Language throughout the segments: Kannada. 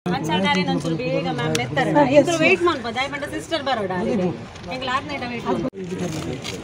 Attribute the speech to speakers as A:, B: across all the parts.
A: ಅಂಚಾಡಾರೆ ಒಂಚೂರು ಬೇಗ ಮ್ಯಾಮ್ ನೆತ್ತಾರೆ ಇದ್ರು ವೇಟ್ ಮಾಡ್ಬೋದು ದಯಮಾಡಿ ಸಿಸ್ಟರ್ ಬರೋಡ ಎಂಗ್ಲ ಆರ್ನೇಟ ವೇಟ್ ಮಾಡ್ಬೋದು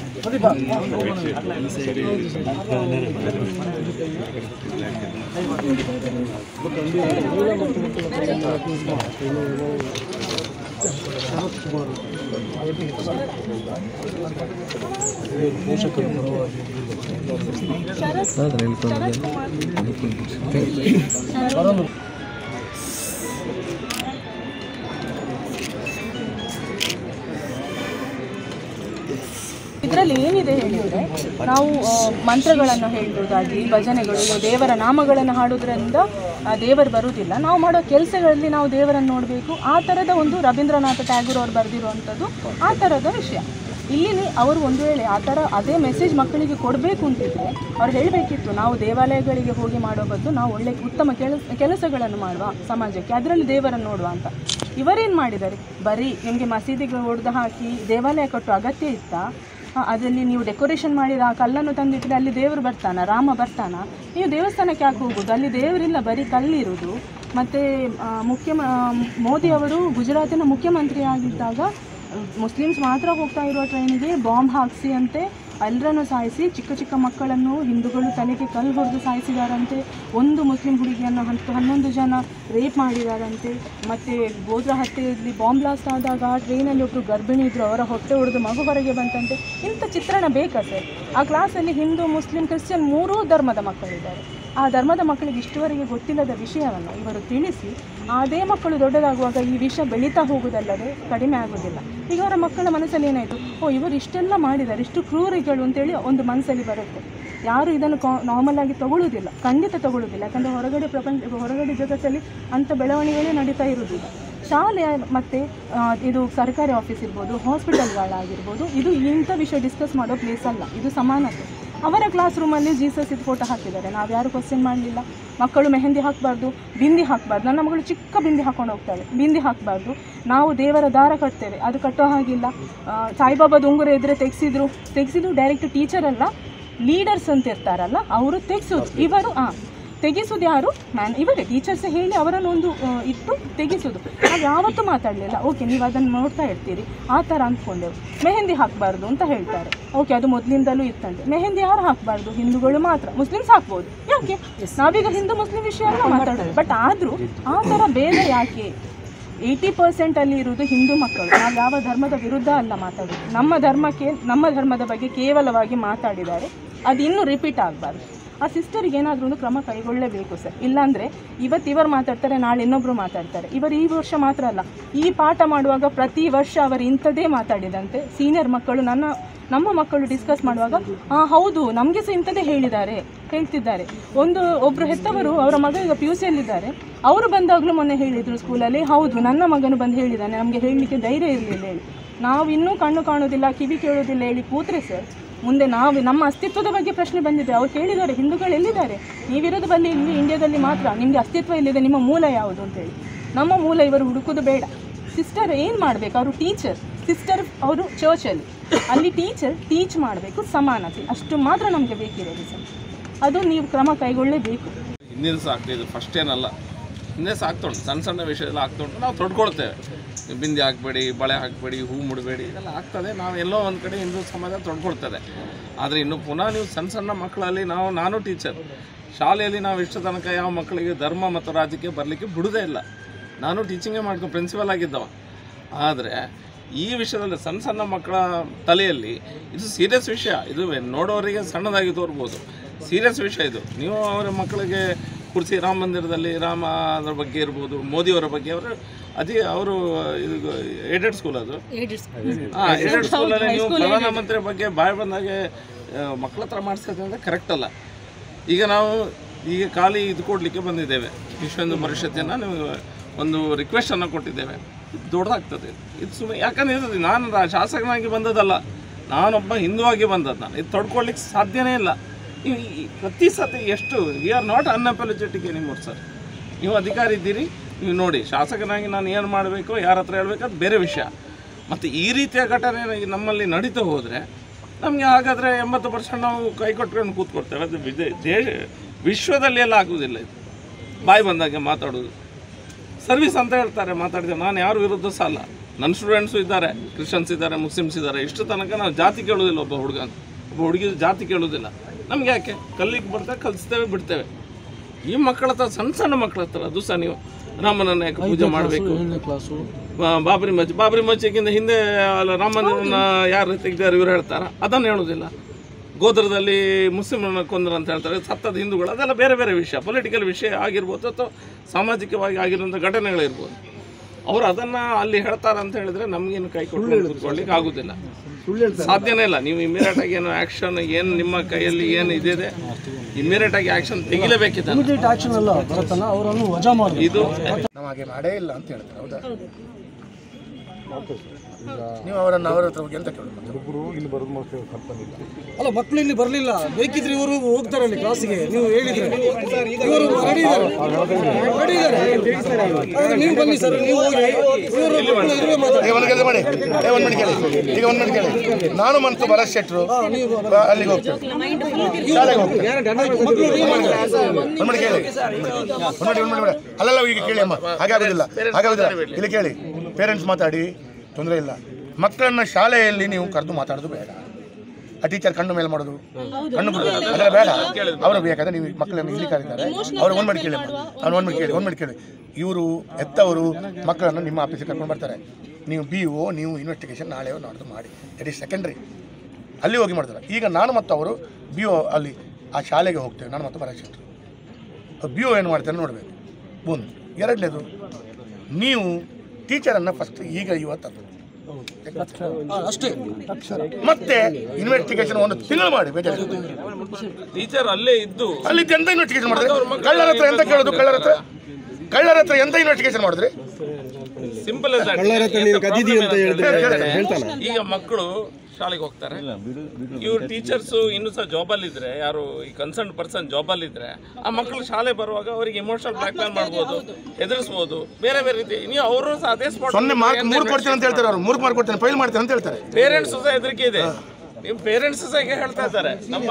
B: ಇದರಲ್ಲಿ ಏನಿದೆ ಹೇಳಿದರೆ ನಾವು ಆ, ಮಂತ್ರಗಳನ್ನು ಹೇಳುವುದಾಗಿ ಭಜನೆಗಳು ಇಲ್ಲ ದೇವರ ನಾಮಗಳನ್ನು ಹಾಡೋದ್ರಿಂದ ಆ, ದೇವರು ಬರುವುದಿಲ್ಲ ನಾವು ಮಾಡೋ ಕೆಲಸಗಳಲ್ಲಿ ನಾವು ದೇವರನ್ನು ನೋಡಬೇಕು ಆ ಥರದ ಒಂದು ರವೀಂದ್ರನಾಥ ಟ್ಯಾಗೂರ್ ಅವ್ರು ಬರೆದಿರುವಂಥದ್ದು ಆ ಥರದ ವಿಷಯ ಇಲ್ಲಿ ಅವರು ಒಂದು ವೇಳೆ ಆ ಥರ ಅದೇ ಮೆಸೇಜ್ ಮಕ್ಕಳಿಗೆ ಕೊಡಬೇಕು ಅಂತಿದ್ರೆ ಅವ್ರು ಹೇಳಬೇಕಿತ್ತು ನಾವು ದೇವಾಲಯಗಳಿಗೆ ಹೋಗಿ ಮಾಡೋ ಬದಲು ನಾವು ಒಳ್ಳೆ ಉತ್ತಮ ಕೆಲಸ ಕೆಲಸಗಳನ್ನು ಮಾಡುವ ಸಮಾಜಕ್ಕೆ ಅದರಲ್ಲಿ ದೇವರನ್ನು ನೋಡುವ ಅಂತ ಇವರೇನು ಮಾಡಿದ್ದಾರೆ ಬರೀ ನಿಮಗೆ ಮಸೀದಿಗೆ ಹೊಡೆದು ಹಾಕಿ ದೇವಾಲಯ ಕಟ್ಟುವ ಅಗತ್ಯ ಇತ್ತಾ ಆ, ಅದರಲ್ಲಿ ನೀವು ಡೆಕೋರೇಷನ್ ಮಾಡಿದ ಆ ಕಲ್ಲನ್ನು ತಂದಿಟ್ಟರೆ ಅಲ್ಲಿ ದೇವರು ಬರ್ತಾನ ರಾಮ ಬರ್ತಾನ ನೀವು ದೇವಸ್ಥಾನಕ್ಕೆ ಯಾಕೆ ಹೋಗೋದು ಅಲ್ಲಿ ದೇವರಿಲ್ಲ ಬರೀ ಕಲ್ಲಿರುವುದು ಮತ್ತು ಮುಖ್ಯ ಮೋದಿ ಅವರು ಗುಜರಾತಿನ ಮುಖ್ಯಮಂತ್ರಿ ಆಗಿದ್ದಾಗ ಮುಸ್ಲಿಮ್ಸ್ ಮಾತ್ರ ಹೋಗ್ತಾ ಇರುವ ಟ್ರೈನಿಗೆ ಬಾಂಬ್ ಹಾಕಿಸಿ ಅಂತೆ ಎಲ್ಲರನ್ನು ಸಾಯಿಸಿ ಚಿಕ್ಕ ಚಿಕ್ಕ ಮಕ್ಕಳನ್ನು ಹಿಂದೂಗಳು ತಲೆಗೆ ಕಲ್ಲು ಹೊಡೆದು ಸಾಯಿಸಿದಾರಂತೆ ಒಂದು ಮುಸ್ಲಿಂ ಹುಡುಗಿಯನ್ನು ಹತ್ತು ಹನ್ನೊಂದು ಜನ ರೇಪ್ ಮಾಡಿದಾರಂತೆ ಮತ್ತು ಗೋದ್ರ ಹತ್ಯೆಯಲ್ಲಿ ಬಾಂಬ್ ಬ್ಲಾಸ್ಟ್ ಆದಾಗ ಟ್ರೈನಲ್ಲಿ ಒಬ್ಬರು ಗರ್ಭಿಣಿ ಇದ್ದರು ಅವರ ಹೊಟ್ಟೆ ಹೊಡೆದು ಮಗು ಹೊರಗೆ ಬಂತಂತೆ ಇಂಥ ಚಿತ್ರಣ ಬೇಕಾ ಸರ್ ಆ ಕ್ಲಾಸಲ್ಲಿ ಹಿಂದೂ ಮುಸ್ಲಿಂ ಕ್ರಿಶ್ಚಿಯನ್ ಮೂರೂ ಧರ್ಮದ ಮಕ್ಕಳಿದ್ದಾರೆ ಆ ಧರ್ಮದ ಮಕ್ಕಳಿಗೆ ಇಷ್ಟುವರೆಗೆ ಗೊತ್ತಿಲ್ಲದ ವಿಷಯವನ್ನು ಇವರು ತಿಳಿಸಿ ಅದೇ ಮಕ್ಕಳು ದೊಡ್ಡದಾಗುವಾಗ ಈ ವಿಷಯ ಬೆಳೀತಾ ಹೋಗುವುದಲ್ಲದೆ ಕಡಿಮೆ ಆಗೋದಿಲ್ಲ ಈಗ ಅವರ ಮಕ್ಕಳ ಮನಸ್ಸಲ್ಲಿ ಏನಾಯಿತು ಓ ಇವರು ಇಷ್ಟೆಲ್ಲ ಮಾಡಿದ್ದಾರೆ ಇಷ್ಟು ಕ್ರೂರಿಗಳು ಅಂತೇಳಿ ಒಂದು ಮನಸ್ಸಲ್ಲಿ ಬರುತ್ತೆ ಯಾರು ಇದನ್ನು ಕಾ ನಾರ್ಮಲ್ ಆಗಿ ತಗೊಳ್ಳುವುದಿಲ್ಲ ಖಂಡಿತ ತಗೊಳ್ಳುವುದಿಲ್ಲ ಯಾಕಂದರೆ ಹೊರಗಡೆ ಪ್ರಪಂಚ ಹೊರಗಡೆ ಜಗತ್ತಲ್ಲಿ ಅಂಥ ಬೆಳವಣಿಗೆನೇ ನಡೀತಾ ಇರುವುದಿಲ್ಲ ಶಾಲೆ ಮತ್ತು ಇದು ಸರ್ಕಾರಿ ಆಫೀಸ್ ಇರ್ಬೋದು ಹಾಸ್ಪಿಟಲ್ಗಳಾಗಿರ್ಬೋದು ಇದು ಇಂಥ ವಿಷಯ ಡಿಸ್ಕಸ್ ಮಾಡೋ ಪ್ಲೇಸ್ ಅಲ್ಲ ಇದು ಸಮಾನತೆ ಅವರ ಕ್ಲಾಸ್ ರೂಮಲ್ಲಿ ಜೀಸಸ್ ಇದು ಫೋಟೋ ಹಾಕಿದ್ದಾರೆ ನಾವು ಯಾರು ಕ್ವಶನ್ ಮಾಡಲಿಲ್ಲ ಮಕ್ಕಳು ಮೆಹಂದಿ ಹಾಕಬಾರ್ದು ಬಿಂದಿ ಹಾಕಬಾರ್ದು ನನ್ನ ಮಗಳು ಚಿಕ್ಕ ಬಿಂದಿ ಹಾಕೊಂಡು ಹೋಗ್ತಾಳೆ ಬಿಂದಿ ಹಾಕಬಾರ್ದು ನಾವು ದೇವರ ದಾರ ಕಟ್ತೇವೆ ಅದು ಕಟ್ಟೋ ಹಾಗಿಲ್ಲ ಆ, ಸಾಯಿಬಾಬಾದ ಉಂಗುರ ಇದ್ದರೆ ತೆಗೆಸಿದ್ರು ತೆಗೆಸಿದ್ರು ಡೈರೆಕ್ಟ್ ಟೀಚರ್ ಅಲ್ಲ ಲೀಡರ್ಸ್ ಅಂತ ಇರ್ತಾರಲ್ಲ ಅವರು ತೆಗೆಸೋದು ಇವರು ಹಾಂ ತೆಗೆಸೋದು ಯಾರು ಮ್ಯಾನ್ ಇವರೇ ಟೀಚರ್ಸ್ ಹೇಳಿ ಅವರನ್ನು ಒಂದು ಆ, ಇಟ್ಟು ತೆಗೆಸೋದು ನಾವು ಯಾವತ್ತೂ ಮಾತಾಡಲಿಲ್ಲ ಓಕೆ ನೀವು ಅದನ್ನು ನೋಡ್ತಾ ಇರ್ತೀರಿ ಆ ಥರ ಅಂದ್ಕೊಂಡೆವು ಮೆಹಂದಿ ಹಾಕಬಾರ್ದು ಅಂತ ಹೇಳ್ತಾರೆ ಓಕೆ ಅದು ಮೊದಲಿಂದಲೂ ಇತ್ತಂತೆ ಮೆಹಂದಿ ಯಾರು ಹಾಕಬಾರ್ದು ಹಿಂದೂಗಳು ಮಾತ್ರ ಮುಸ್ಲಿಮ್ಸ್ ಹಾಕ್ಬೋದು ಯಾಕೆ ನಾವೀಗ ಹಿಂದೂ ಮುಸ್ಲಿಂ ವಿಷಯ ಎಲ್ಲ ಮಾತಾಡೋದು ಬಟ್ ಆದರೂ ಆ ಥರ ಭೇದ ಯಾಕೆ ಏಯ್ಟಿ ಪರ್ಸೆಂಟಲ್ಲಿ ಇರುವುದು ಹಿಂದೂ ಮಕ್ಕಳು ನಾವು ಯಾವ ಧರ್ಮದ ವಿರುದ್ಧ ಅಲ್ಲ ಮಾತಾಡೋದು ನಮ್ಮ ಧರ್ಮಕ್ಕೆ ನಮ್ಮ ಧರ್ಮದ ಬಗ್ಗೆ ಕೇವಲವಾಗಿ ಮಾತಾಡಿದ್ದಾರೆ ಅದು ಇನ್ನೂ ರಿಪೀಟ್ ಆಗಬಾರ್ದು ಆ ಸಿಸ್ಟರಿಗೆ ಏನಾದರೂ ಒಂದು ಕ್ರಮ ಕೈಗೊಳ್ಳಬೇಕು ಸರ್ ಇಲ್ಲಾಂದರೆ ಇವತ್ತು ಇವರು ಮಾತಾಡ್ತಾರೆ ನಾಳೆ ಇನ್ನೊಬ್ಬರು ಮಾತಾಡ್ತಾರೆ ಇವರು ಈ ವರ್ಷ ಮಾತ್ರ ಅಲ್ಲ ಈ ಪಾಠ ಮಾಡುವಾಗ ಪ್ರತಿ ವರ್ಷ ಅವರು ಇಂಥದ್ದೇ ಮಾತಾಡಿದಂತೆ ಸೀನಿಯರ್ ಮಕ್ಕಳು ನನ್ನ ನಮ್ಮ ಮಕ್ಕಳು ಡಿಸ್ಕಸ್ ಮಾಡುವಾಗ ಆ ಹೌದು ನಮಗೆ ಸಹ ಇಂಥದ್ದೇ ಹೇಳಿದ್ದಾರೆ ಹೇಳ್ತಿದ್ದಾರೆ ಒಂದು ಒಬ್ಬರು ಹೆತ್ತವರು ಅವರ ಮಗ ಈಗ ಪಿ ಯು ಸಿಯಲ್ಲಿದ್ದಾರೆ ಅವರು ಬಂದಾಗಲೂ ಮೊನ್ನೆ ಹೇಳಿದರು ಸ್ಕೂಲಲ್ಲಿ ಹೌದು ನನ್ನ ಮಗನು ಬಂದು ಹೇಳಿದ್ದಾನೆ ನಮಗೆ ಹೇಳಲಿಕ್ಕೆ ಧೈರ್ಯ ಇರಲಿಲ್ಲ ಹೇಳಿ ನಾವು ಇನ್ನೂ ಕಣ್ಣು ಕಾಣೋದಿಲ್ಲ ಕಿವಿ ಕೇಳೋದಿಲ್ಲ ಹೇಳಿ ಕೂತ್ರೆ ಸರ್ ಮುಂದೆ ನಾವು ನಮ್ಮ ಅಸ್ತಿತ್ವದ ಬಗ್ಗೆ ಪ್ರಶ್ನೆ ಬಂದಿದೆ ಅವ್ರು ಕೇಳಿದ್ದಾರೆ ಹಿಂದೂಗಳು ಎಲ್ಲಿದ್ದಾರೆ ನೀವಿರೋದು ಬಲ್ಲಿ ಇಲ್ಲಿ ಇಂಡಿಯಾದಲ್ಲಿ ಮಾತ್ರ ನಿಮಗೆ ಅಸ್ತಿತ್ವ ಎಲ್ಲಿದೆ ನಿಮ್ಮ ಮೂಲ ಯಾವುದು ಅಂತೇಳಿ ನಮ್ಮ ಮೂಲ ಇವರು ಹುಡುಕೋದು ಬೇಡ ಸಿಸ್ಟರ್ ಏನು ಮಾಡಬೇಕು ಅವರು ಟೀಚರ್ ಸಿಸ್ಟರ್ ಅವರು ಚರ್ಚಲ್ಲಿ ಅಲ್ಲಿ ಟೀಚರ್ ಟೀಚ್ ಮಾಡಬೇಕು ಸಮಾನತೆ ಅಷ್ಟು ಮಾತ್ರ ನಮಗೆ ಬೇಕಿರೋದು ಸರ್ ಅದು ನೀವು ಕ್ರಮ ಕೈಗೊಳ್ಳಲೇಬೇಕು
C: ಹಿಂದಿನ ಸಹ ಆಗ್ತಿದ್ದು ಫಸ್ಟ್ ಏನಲ್ಲ ಹಿಂದೆ ಸಹ ಆಗ್ತುಂಟು ಸಣ್ಣ ಸಣ್ಣ ವಿಷಯದಲ್ಲಿ ಆಗ್ತುಂಟು ನಾವು ತೊಡ್ಕೊಳ್ತೇವೆ ಬಿಂದಿ ಹಾಕಬೇಡಿ ಬಳೆ ಹಾಕಬೇಡಿ ಹೂ ಮುಡಬೇಡಿ ಇದೆಲ್ಲ ಆಗ್ತದೆ ನಾವು ಎಲ್ಲೋ ಒಂದು ಕಡೆ ಹಿಂದೂ ಸಮಾಜ ತೊಡ್ಕೊಳ್ತದೆ ಆದರೆ ಇನ್ನು ಪುನಃ ನೀವು ಸಣ್ಣ ಸಣ್ಣ ಮಕ್ಕಳಲ್ಲಿ ನಾವು ನಾನು ಟೀಚರ್ ಶಾಲೆಯಲ್ಲಿ ನಾವು ಇಷ್ಟು ತನಕ ಯಾವ ಮಕ್ಕಳಿಗೆ ಧರ್ಮ ಮತ್ತು ರಾಜಕೀಯ ಬರಲಿಕ್ಕೆ ಬಿಡುವುದೇ ಇಲ್ಲ ನಾನು ಟೀಚಿಂಗೇ ಮಾಡ್ಕೊಂಡು ಪ್ರಿನ್ಸಿಪಲ್ ಆಗಿದ್ದವ ಆದರೆ ಈ ವಿಷಯದಲ್ಲಿ ಸಣ್ಣ ಸಣ್ಣ ಮಕ್ಕಳ ತಲೆಯಲ್ಲಿ ಇದು ಸೀರಿಯಸ್ ವಿಷಯ ಇದು ನೋಡೋರಿಗೆ ಸಣ್ಣದಾಗಿ ತೋರ್ಬೋದು ಸೀರಿಯಸ್ ವಿಷಯ ಇದು ನೀವು ಅವರ ಮಕ್ಕಳಿಗೆ ಕುರ್ಸಿ ರಾಮ ಮಂದಿರದಲ್ಲಿ ರಾಮ ಅದರ ಬಗ್ಗೆ ಇರ್ಬೋದು ಮೋದಿಯವರ ಬಗ್ಗೆ ಅವರು ಅದೇ ಅವರು ಇದು ಏಡೆಡ್ ಸ್ಕೂಲ್ ಅದು ಹಾಂ ಏಡೆಡ್ ಸ್ಕೂಲಲ್ಲಿ ನೀವು ಪ್ರಧಾನಮಂತ್ರಿ ಬಗ್ಗೆ ಬಾಯ್ ಬಂದಾಗೆ ಆ, ಮಕ್ಕಳ ಹತ್ರ ಮಾಡಿಸ್ಕೊತೀವಿ ಅಂದರೆ ಕರೆಕ್ಟ್ ಅಲ್ಲ ಈಗ ನಾವು ಈಗ ಖಾಲಿ ಇದು ಕೊಡಲಿಕ್ಕೆ ಬಂದಿದ್ದೇವೆ ವಿಶ್ವ ಹಿಂದೂ ಪರಿಷತ್ತಿನ ನಿಮಗೆ ಒಂದು ರಿಕ್ವೆಸ್ಟನ್ನು ಕೊಟ್ಟಿದ್ದೇವೆ ಇದು ದೊಡ್ಡದಾಗ್ತದೆ ಇದು ಸುಮ್ಮನೆ ಯಾಕಂದ್ರೆ ಇದು ನಾನು ರಾ- ಶಾಸಕನಾಗಿ ಬಂದದಲ್ಲ ನಾನೊಬ್ಬ ಹಿಂದೂವಾಗಿ ಬಂದದ್ದು ನಾನು ಇದು ತೊಡ್ಕೊಳ್ಲಿಕ್ಕೆ ಸಾಧ್ಯನೇ ಇಲ್ಲ ನೀವು ಈ- ಪ್ರತಿ ಸತಿ ಎಷ್ಟು we are not unapologetic anymore sir ನೀವು ಅಧಿಕಾರಿ ಇದ್ದೀರಿ ನೀವು ನೋಡಿ ಶಾಸಕನಾಗಿ ನಾನು ಏನು ಮಾಡಬೇಕು ಯಾರ ಹತ್ರ ಹೇಳ್ಬೇಕು ಅದು ಬೇರೆ ವಿಷಯ ಮತ್ತು ಈ ರೀತಿಯ ಘಟನೆ ನಮ್ಮಲ್ಲಿ ನಡೀತಾ ಹೋದರೆ ನಮಗೆ ಹಾಗಾದರೆ ಎಂಬತ್ತು ಪರ್ಸೆಂಟ್ ನಾವು ಕೈ ಕೊಟ್ಕೊಂಡು ಕೂತ್ಕೊಡ್ತೇವೆ ಅದು ವಿದೇ ದೇಶ ವಿಶ್ವದಲ್ಲಿ ಎಲ್ಲ ಆಗುವುದಿಲ್ಲ ಇದು ಬಾಯಿ ಬಂದಾಗೆ ಮಾತಾಡೋದು ಸರ್ವಿಸ್ ಅಂತ ಹೇಳ್ತಾರೆ ಮಾತಾಡ್ತೇವೆ ನಾನು ಯಾರು ವಿರುದ್ಧ ಸಹ ಅಲ್ಲ ನನ್ನ ಸ್ಟೂಡೆಂಟ್ಸು ಇದ್ದಾರೆ ಕ್ರಿಶ್ಚಿಯನ್ಸ್ ಇದ್ದಾರೆ ಮುಸ್ಲಿಮ್ಸ್ ಇದ್ದಾರೆ ಇಷ್ಟು ತನಕ ನಾವು ಜಾತಿ ಕೇಳೋದಿಲ್ಲ ಒಬ್ಬ ಹುಡುಗ ಅಂತ ಒಬ್ಬ ಹುಡುಗಿ ಜಾತಿ ಕೇಳೋದಿಲ್ಲ ನಮ್ಗೆ ಯಾಕೆ ಕಲ್ಲಿಗೆ ಬರ್ತಾ ಕಲಿಸ್ತೇವೆ ಬಿಡ್ತೇವೆ ಈ ಮಕ್ಕಳ ಹತ್ರ ಸಣ್ಣ ಸಣ್ಣ ಮಕ್ಕಳ ಹತ್ರ ಅದು ಸಹ ನೀವು ರಾಮನನ್ನ ಯಾಕೆ ಪೂಜೆ ಮಾಡಬೇಕು ಬಾಬರಿ ಮಸ್ಜಿದ್ ಬಾಬರಿ ಮಸ್ಜಿದ್ಗಿಂತ ಹಿಂದೆ ಅಲ್ಲ ರಾಮ ಮಂದಿರನ ಯಾರು ತೆಗ್ದಾರು ಇವ್ರು ಹೇಳ್ತಾರ ಅದನ್ನು ಹೇಳೋದಿಲ್ಲ ಗೋತ್ರದಲ್ಲಿ ಮುಸ್ಲಿಮರನ್ನ ಕೊಂದ್ರು ಅಂತ ಹೇಳ್ತಾರೆ ಸತ್ತದ ಹಿಂದೂಗಳು ಅದೆಲ್ಲ ಬೇರೆ ಬೇರೆ ವಿಷಯ ಪೊಲಿಟಿಕಲ್ ವಿಷಯ ಆಗಿರ್ಬೋದು ಅಥವಾ ಸಾಮಾಜಿಕವಾಗಿ ಆಗಿರುವಂಥ ಘಟನೆಗಳಿರ್ಬೋದು ಅವರು ಅದನ್ನು ಅಲ್ಲಿ ಹೇಳ್ತಾರೆ ಅಂತ ಹೇಳಿದ್ರೆ ನಮಗೇನು ಕೈ ಕೊಟ್ಟು ಕೂತ್ಕೊಳ್ಳಿಕ್ಕೆ ಆಗೋದಿಲ್ಲ ಸಾಧ್ಯನೇ ಇಲ್ಲ ನೀವು ಇಮಿಡಿಯೇಟ್ ಆಗಿ ಏನು ಆ್ಯಕ್ಷನ್ ಏನು ನಿಮ್ಮ ಕೈಯಲ್ಲಿ ಏನು ಇದಿದೆ ಇಮಿಡಿಯೇಟ್ ಆಗಿ ಆ್ಯಕ್ಷನ್ ತೆಗಿಲೇಬೇಕಿದೆ
D: ಇಮಿಡಿಯೇಟ್ ಆಕ್ಷನ್ ಅಲ್ಲ ಭರತನ ಅವರನ್ನು ವಜಾ ಮಾಡಬೇಕು
C: ಇದು
E: ನಾವು ಹಾಗೆ ಮಾಡೇ ಇಲ್ಲ ಅಂತ ಹೇಳ್ತಾರೆ ಹೌದಾ ನೀವು ಅವರನ್ನು ಅವರ ಹತ್ರ ಹೋಗಿ ಎಂತ ಕೇಳೋದು
D: ಅಲ್ಲ ಮಕ್ಕಳು ಇಲ್ಲಿ ಬರಲಿಲ್ಲ ಬೇಕಿದ್ರೆ ಇವರು ಹೋಗ್ತಾರೆ ಅಲ್ಲಿ ಕ್ಲಾಸಿಗೆ ನೀವು ಹೇಳಿದ್ರೆ ಇವರು ರೆಡಿ ಇದ್ದಾರೆ ರೆಡಿ ಇದ್ದಾರೆ ಆದ್ರೆ ನೀವು ಬನ್ನಿ ಸರ್ ನೀವು ಹೋಗಿ ಇವರು ಮಕ್ಕಳು ಇರುವೆ ಮಾತಾಡಿ
E: ಈಗ ಒಂದು ಕೆಲಸ ಮಾಡಿ ಏ ಒಂದು ಮಾಡಿ ಕೇಳಿ ಈಗ ಒಂದು ಮಾಡಿ ಕೇಳಿ ನಾನು ಮತ್ತು ಭರತ್ ಶೆಟ್ರು ಬ- ಅಲ್ಲಿಗೆ ಹೋಗ್ತೇವೆ ಶಾಲೆಗೆ ಹೋಗ್ತೇವೆ ಒಂದು ಮಾಡಿ ಕೇಳಿ ಒಂದು ಮಾಡಿ ಒಂದು ಮಾಡಿ ಬೇಡ ಅಲ್ಲಲ್ಲ ಈಗ ಕೇಳಿ ಅಮ್ಮ ಹಾಗೆ ಆಗೋದಿಲ್ಲ ಹಾಗೆ ಆಗೋದಿಲ್ಲ ಇಲ್ಲಿ ಕೇಳಿ ಪೇರೆಂಟ್ಸ್ ಮಾತಾಡಿ ತೊಂದರೆ ಇಲ್ಲ ಮಕ್ಕಳನ್ನ ಶಾಲೆಯಲ್ಲಿ ನೀವು ಕರೆದು ಮಾತಾಡೋದು ಬೇಡ ಆ ಟೀಚರ್ ಕಣ್ಣು ಮೇಲೆ ಮಾಡೋದು ಕಣ್ಣು ಬಿಡೋದು ಅದೆಲ್ಲ ಬೇಡ ಅವರು ಬೇಕಾದ್ರೆ ನೀವು ಮಕ್ಕಳನ್ನು ಇಲ್ಲಿ ಕರೀತಾರೆ ಅವ್ರು ಒಂದು ಮಾಡಿ ಕೇಳಿ ಅವ್ನು ಒಂದು ಮಾಡಿ ಕೇಳಿ ಒಂದು ಮಾಡಿ ಕೇಳಿ ಇವರು ಎತ್ತವರು ಮಕ್ಕಳನ್ನು ನಿಮ್ಮ ಆಫೀಸಿಗೆ ಕರ್ಕೊಂಡು ಬರ್ತಾರೆ ನೀವು ಬಿ ಒ ನೀವು ಇನ್ವೆಸ್ಟಿಗೇಷನ್ ನಾಳೆ ನಾಡ್ದು ಮಾಡಿ ದಟ್ ಈಸ್ ಸೆಕೆಂಡ್ರಿ ಅಲ್ಲಿ ಹೋಗಿ ಮಾಡ್ತಾರೆ ಈಗ ನಾನು ಮತ್ತು ಅವರು ಬಿ ಒ ಅಲ್ಲಿ ಆ ಶಾಲೆಗೆ ಹೋಗ್ತೇವೆ ನಾನು ಮತ್ತು ಪರೀಕ್ಷೆ ಬಿ ಒ ಏನು ಮಾಡ್ತಾರೆ ನೋಡಬೇಕು ಒಂದು ಎರಡನೇದು ನೀವು ಟೀಚರನ್ನು ಫಸ್ಟ್ ಈಗ ಇವತ್ತು
D: ಅಷ್ಟೇ
E: ಮತ್ತೆ ಇನ್ವೆಸ್ಟಿಗೇಷನ್ ಒಂದು ತಿಂಗಳು ಮಾಡಿ ಬೇಜಾರು
C: ಟೀಚರ್ ಅಲ್ಲೇ ಇದ್ದು
E: ಅಲ್ಲಿ ಎಂತ ಇನ್ವೆಸ್ಟಿಗೇಷನ್ ಮಾಡಿದ್ರೆ ಕಳ್ಳರ ಹತ್ರ ಎಂತ ಕೇಳೋದು ಕಳ್ಳರ ಹತ್ರ ಕಳ್ಳರ ಹತ್ರ ಎಂತ ಇನ್ವೆಸ್ಟಿಗೇಷನ್ ಮಾಡಿದ್ರಿ
C: ಸಿಂಪಲ್ ಈಗ ಮಕ್ಕಳು ಶಾಲೆಗೆ ಹೋಗ್ತಾರೆ ಇವ್ರು ಟೀಚರ್ಸ್ ಇನ್ನೂ ಸಹ ಜಾಬಲ್ಲಿ ಇದ್ರೆ ಯಾರು ಈ ಕನ್ಸರ್ನ್ ಪರ್ಸನ್ ಜಾಬಲ್ಲಿ ಇದ್ರೆ ಆ ಮಕ್ಕಳು ಶಾಲೆ ಬರುವಾಗ ಅವರಿಗೆ ಇಮೋಷನಲ್ ಬ್ಲಾಕ್ ಮೇಲ್ ಮಾಡ್ಬೋದು ಎದುರಿಸ್ಬೋದು ಬೇರೆ ಬೇರೆ ರೀತಿ ನೀವು ಅವರು ಸಹ ಅದೇ ಸ್ಪಾಟ್
E: ಸೊನ್ನೆ ಮಾರ್ಕ್ ಮೂರು ಕೊಡ್ತೀನಿ ಅಂತ ಹೇಳ್ತಾರೆ ಅವರು ಮೂರು ಮಾರ್ಕ್ ಕೊಡ್ತೀನಿ ಫೈಲ್ ಮಾಡ್ತೀನಿ ಅಂತ ಹೇಳ್ತಾರೆ
C: ಪೇರೆಂಟ್ಸ್ ಸಹ ಹೆದರಿಕೆ ಇದೆ ನಿಮ್ಮ ಪೇರೆಂಟ್ಸ್ ಸಹ ಈಗ ಹೇಳ್ತಾ ಇದ್ದಾರೆ ನಮ್ಮ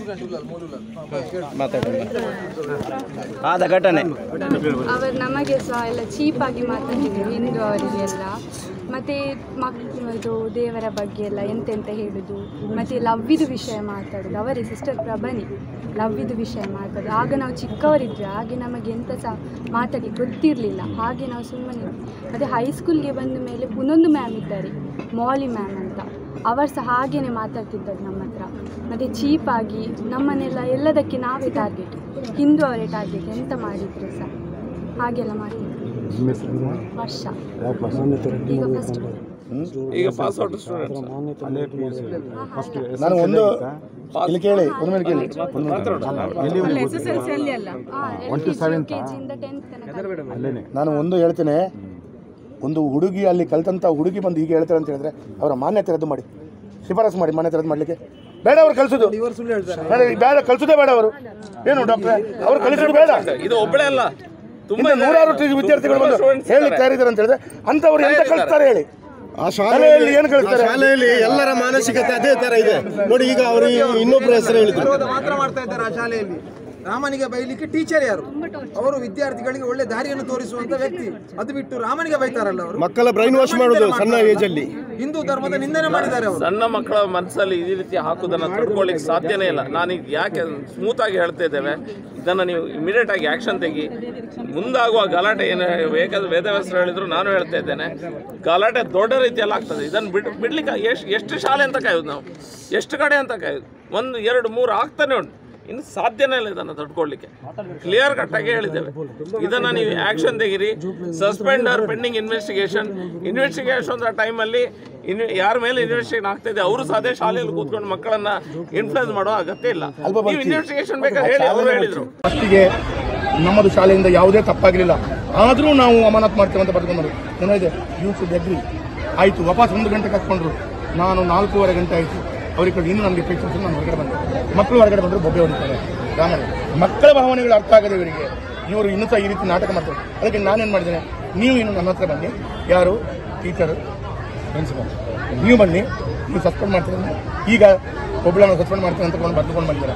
F: ಆದ ಘಟನೆ
G: ಅವರು ನಮಗೆ ಸಹ ಎಲ್ಲ ಚೀಪಾಗಿ ಮಾತಾಡಿದರು ಹಿಂದೂ ಅವರಿಗೆಲ್ಲ ಮತ್ತು ಮಕ್ ಇದು ದೇವರ ಬಗ್ಗೆ ಎಲ್ಲ ಎಂತೆಂತ ಹೇಳೋದು ಮತ್ತು ಲವ್ವಿದು ವಿಷಯ ಮಾತಾಡೋದು ಅವರೇ ಸಿಸ್ಟರ್ ಪ್ರಭನಿ ಲವ್ವಿದು ವಿಷಯ ಮಾತಾಡೋದು ಆಗ ನಾವು ಚಿಕ್ಕವರಿದ್ವಿ ಹಾಗೆ ನಮಗೆ ಎಂತ ಸಹ ಮಾತಾಡಿ ಗೊತ್ತಿರಲಿಲ್ಲ ಹಾಗೆ ನಾವು ಸುಮ್ಮನೆ ಮತ್ತು ಹೈಸ್ಕೂಲ್ಗೆ ಬಂದ ಮೇಲೆ ಪುನೊಂದು ಮ್ಯಾಮ್ ಇದ್ದಾರೆ ಮಾಲಿ ಮ್ಯಾಮ್ ಅಂತ ಅವರು ಸಹ ಹಾಗೇನೆ ಮಾತಾಡ್ತಿದ್ದರು ನಮ್ಮ ಹತ್ರ ಮತ್ತು ಚೀಪಾಗಿ ನಮ್ಮನ್ನೆಲ್ಲ ಎಲ್ಲದಕ್ಕೆ ನಾವೇ ಟಾರ್ಗೆಟ್ ಹಿಂದೂ ಅವರೇ ಟಾರ್ಗೆಟ್ ಎಂತ ಮಾಡಿದ್ರು ಸಹ ಹಾಗೆಲ್ಲ ಮಾಡ್ತಿದ್ರು ವರ್ಷ ಈಗ ಫಸ್ಟ್
C: ಈಗ ಪಾಸ್ ಔಟ್ ಸ್ಟೂಡೆಂಟ್ಸ್
E: ನಾನು ಒಂದು ಇಲ್ಲಿ ಕೇಳಿ ಒಂದು ಮೇಲೆ ಕೇಳಿ
B: ಎಸ್ ಎಸ್ ಎಲ್ ಸಿ ಅಲ್ಲಿ ಅಲ್ಲ
G: ಕೆ ಜಿಯಿಂದ ಟೆಂತ್ ತನಕ
E: ನಾನು ಒಂದು ಹೇಳ್ತೇನೆ ಒಂದು ಹುಡುಗಿ ಅಲ್ಲಿ ಕಲ್ತಂತ ಹುಡುಗಿ ಬಂದು ಈಗ ಹೇಳ್ತಾರೆ ಅಂತ ಹೇಳಿದ್ರೆ ಅವರ ಮಾನ್ಯತೆ ರದ್ದು ಮಾಡಿ ಶಿಫಾರಸು ಮಾಡಿ ಮಾನ್ಯತೆ ರದ್ದು ಮಾಡಲಿಕ್ಕೆ ಬೇಡ ಅವ್ರು ಕಲಿಸೋದು ಬೇಡ ಬೇಡ ಕಲಿಸೋದೇ ಬೇಡ ಅವರು ಏನು ಡಾಕ್ಟ್ರೆ ಅವ್ರು ಕಲಿಸೋದು ಬೇಡ
C: ಇದು ಒಬ್ಬಳೇ ಅಲ್ಲ ತುಂಬಾ
E: ಇನ್ನು ನೂರಾರು ಟಿ- ವಿದ್ಯಾರ್ಥಿಗಳು ಬಂದು ಹೇಳಿ ತಯಾರಿದ್ದಾರೆ ಅಂತ ಹೇಳಿದ್ರೆ ಅಂಥವ್ರು ಎಂತ ಕಲಿಸ್ತಾರೆ ಹೇಳಿ
H: ಆ
E: ಶಾಲೆಯಲ್ಲಿ ಏನು ಕಲಿಸ್ತಾರೆ
H: ಶಾಲೆಯಲ್ಲಿ ಎಲ್ಲರ ಮಾನಸಿಕತೆ ಅದೇ ತರ ಇದೆ ನೋಡಿ ಈಗ ಅವರು ಇನ್ನೊಬ್ಬರ ಹೆಸರು ಹೇಳಿದ್ರು
I: ವಿರೋಧ ಮಾತ್ರ ಮಾಡ್ತಾ ಇದ್ದಾರೆ ಆ ಶಾಲೆಯಲ್ಲಿ ರಾಮನಿಗೆ ಬೈಲಿಕ್ಕೆ ಟೀಚರ್ ಯಾರು ಅವರು ವಿದ್ಯಾರ್ಥಿಗಳಿಗೆ ಒಳ್ಳೆ ದಾರಿಯನ್ನು ತೋರಿಸುವಂತ ವ್ಯಕ್ತಿ ಅದು ಬಿಟ್ಟು ರಾಮನಿಗೆ ಬೈತಾರಲ್ಲ ಅವರು
H: ಮಕ್ಕಳ ಬ್ರೈನ್ ವಾಶ್ ಮಾಡೋದು ಸಣ್ಣ ಏಜ್ ಅಲ್ಲಿ
I: ಹಿಂದೂ ಧರ್ಮದ ನಿಂದನೆ ಮಾಡಿದ್ದಾರೆ ಅವರು
C: ಸಣ್ಣ ಮಕ್ಕಳ ಮನಸ್ಸಲ್ಲಿ ಈ ರೀತಿ ಹಾಕುವುದನ್ನು ತಡ್ಕೊಳ್ಳಿಕ್ಕೆ ಸಾಧ್ಯನೇ ಇಲ್ಲ ನಾನು ಈಗ ಯಾಕೆ ಸ್ಮೂತ್ ಆಗಿ ಹೇಳ್ತಾ ಇದ್ದೇವೆ ಇದನ್ನು ನೀವು ಇಮಿಡಿಯೇಟ್ ಆಗಿ ಆ್ಯಕ್ಷನ್ ತೆಗಿ ಮುಂದಾಗುವ ಗಲಾಟೆ ಏನು ಬೇಕಾದ್ರೆ ವೇದವ್ಯಾಸರು ಹೇಳಿದ್ರು ನಾನು ಹೇಳ್ತಾ ಇದ್ದೇನೆ ಗಲಾಟೆ ದೊಡ್ಡ ರೀತಿಯಲ್ಲಿ ಆಗ್ತದೆ ಇದನ್ನು ಬಿಡ್ ಬಿಡ್ಲಿಕ್ಕೆ ಎಷ್ಟು ಎಷ್ಟು ಶಾಲೆ ಅಂತ ಕಾಯೋದು ನಾವು ಎಷ್ಟು ಕಡೆ ಅಂತ ಕಾಯೋದು ಒಂದು ಎರಡು ಮೂರು ಆಗ್ತಾನೆ ಉಂಟು ಇನ್ನು ಸಾಧ್ಯನೇ ಇಲ್ಲ ಇದನ್ನು ತಡ್ಕೊಳ್ಳಿಕ್ಕೆ ಕ್ಲಿಯರ್ ಕಟ್ಟಾಗಿ ಹೇಳಿದ್ದೇವೆ ಇದನ್ನ ನೀವು ಆಕ್ಷನ್ ತೆಗಿರಿ ಸಸ್ಪೆಂಡರ್ ಪೆಂಡಿಂಗ್ ಇನ್ವೆಸ್ಟಿಗೇಷನ್ ಇನ್ವೆಸ್ಟಿಗೇಷನ್ ಟೈಮಲ್ಲಿ ಇನ್ ಯಾರ ಮೇಲೆ ಇನ್ವೆಸ್ಟಿಗೇಷನ್ ಆಗ್ತಿದೆ ಅವರು ಸಹ ಅದೇ ಶಾಲೆಯಲ್ಲಿ ಕೂತ್ಕೊಂಡು ಮಕ್ಕಳನ್ನ ಇನ್ಫ್ಲುಯೆನ್ಸ್ ಮಾಡೋ ಅಗತ್ಯ ಇಲ್ಲ ನೀವು ಇನ್ವೆಸ್ಟಿಗೇಷನ್ ಬೇಕಾದ್ರೆ ಹೇಳಿ ಅವರು ಹೇಳಿದ್ರು
E: ಫಸ್ಟಿಗೆ ನಮ್ಮದು ಶಾಲೆಯಿಂದ ಯಾವುದೇ ತಪ್ಪಾಗಲಿಲ್ಲ ಆದರೂ ನಾವು ಅಮಾನತ್ ಮಾಡ್ತೇವೆ ಅಂತ ಬರ್ಕೊಂಡು ಏನಿದೆ ಯು ಶುಡ್ ಅಗ್ರಿ ಆಯಿತು ವಾಪಸ್ ಒಂದು ಗಂಟೆ ಕರ್ಕೊಂಡ್ರು ನಾನು ನಾಲ್ಕೂವರೆ ಗಂಟೆ ಆಯಿತು ಅವ್ರಿಗೆ ಕಡೆ ಇನ್ನೂ ನನಗೆ ಪೇಷನ್ಸ್ ನಾನು ಹೊರಗಡೆ ಬಂದೆ ಮಕ್ಕಳು ಹೊರಗಡೆ ಬಂದರು ಬೊಬ್ಬೆ ಹೊಡಿತಾರೆ ರಾಮರೇ ಮಕ್ಕಳ ಭಾವನೆಗಳು ಅರ್ಥ ಆಗದೆ ಇವರಿಗೆ ಇವರು ಇನ್ನೂ ಸಹ ಈ ರೀತಿ ನಾಟಕ ಮಾಡ್ತಾರೆ ಅದಕ್ಕೆ ನಾನೇನು ಮಾಡಿದ್ದೇನೆ ನೀವು ಇನ್ನು ನನ್ನ ಹತ್ರ ಬನ್ನಿ ಯಾರು ಟೀಚರ್ ಪ್ರಿನ್ಸಿಪಲ್ ನೀವು ಬನ್ನಿ ನೀವು ಸಸ್ಪೆಂಡ್ ಮಾಡ್ತೀನಿ ಈಗ ಒಬ್ಬಳನ್ನು ಸಸ್ಪೆಂಡ್ ಮಾಡ್ತೀನಿ ಅಂತ ಕೊಂಡು ಬರ್ದುಕೊಂಡು ಬಂದಿದ್ದಾರೆ